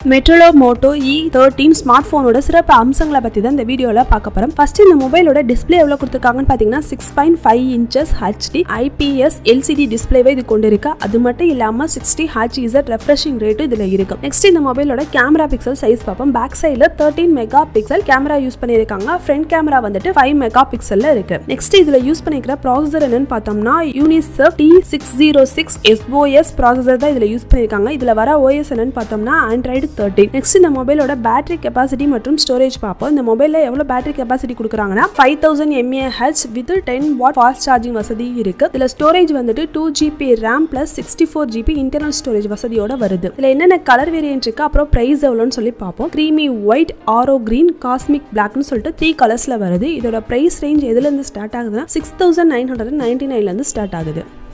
மெட்ரோலோ Moto E thirteen smart போனோட சிறப்பு அம்சங்களை பத்தி தான் இந்த வீடியோல பார்க்க போறோம் ஃபர்ஸ்ட் இந்த மொபைலோட டிஸ்பிளே எவ்வளவு கொடுத்துருக்காங்கன்னு பாத்தீங்கன்னா six point five inches HD IPS LCD டிஸ்பிளேவை இது கொண்டு இருக்கு அது மட்டும் இல்லாம sixty H Z refreshing rate இதுல இருக்கு நெக்ஸ்ட் இந்த மொபைலோட கேமரா பிக்சல் சைஸ் பார்ப்போம் பேக் சைடில் thirteen mega pixel camera use பண்ணியிருக்காங்க ஃப்ரண்ட் கேமரா வந்துட்டு ஃபைவ் மெகா பிக்சல்ல இருக்கு நெக்ஸ்ட் இதுல யூஸ் பண்ணிக்கிற ப்ராசஸர் என்னன்னு பார்த்தோம்னா Unisoc T six zero six SOS processor தான் இதுல யூஸ் பண்ணியிருக்காங்க இதுல வர ஓஎஸ் என்னன்னு பார்த்தோம்னா ஆண்ட்ராய்டு தேர்ட்டின் நெக்ஸ்ட் இந்த மொபைலோட பேட்டரி கெப்பாசிட்டி மற்றும் ஸ்டோரேஜ் பார்ப்போம் இந்த மொபைலில் எவ்வளோ பேட்டரி கெப்பாசிட்டி கொடுக்குறாங்கன்னா five thousand mAh with ten watt fast charging வசதி இருக்கு இதில் ஸ்டோரேஜ் வந்துட்டு two GB RAM plus sixty four GB internal storage வசதியோட வருது இதில் என்னென்ன கலர் வேரியன்ட் இருக்கு அப்புறம் பிரைஸ் எவ்வளோன்னு சொல்லி பார்ப்போம் creamy white arrow green cosmic பிளாக்னு சொல்லிட்டு த்ரீ கலர்ஸில் வருது இதோட பிரைஸ் ரேஞ்ச் எதுலேருந்து ஸ்டார்ட் ஆகுதுன்னா six thousand nine hundred ninety நைன்லேருந்து ஸ்டார்ட் ஆகுது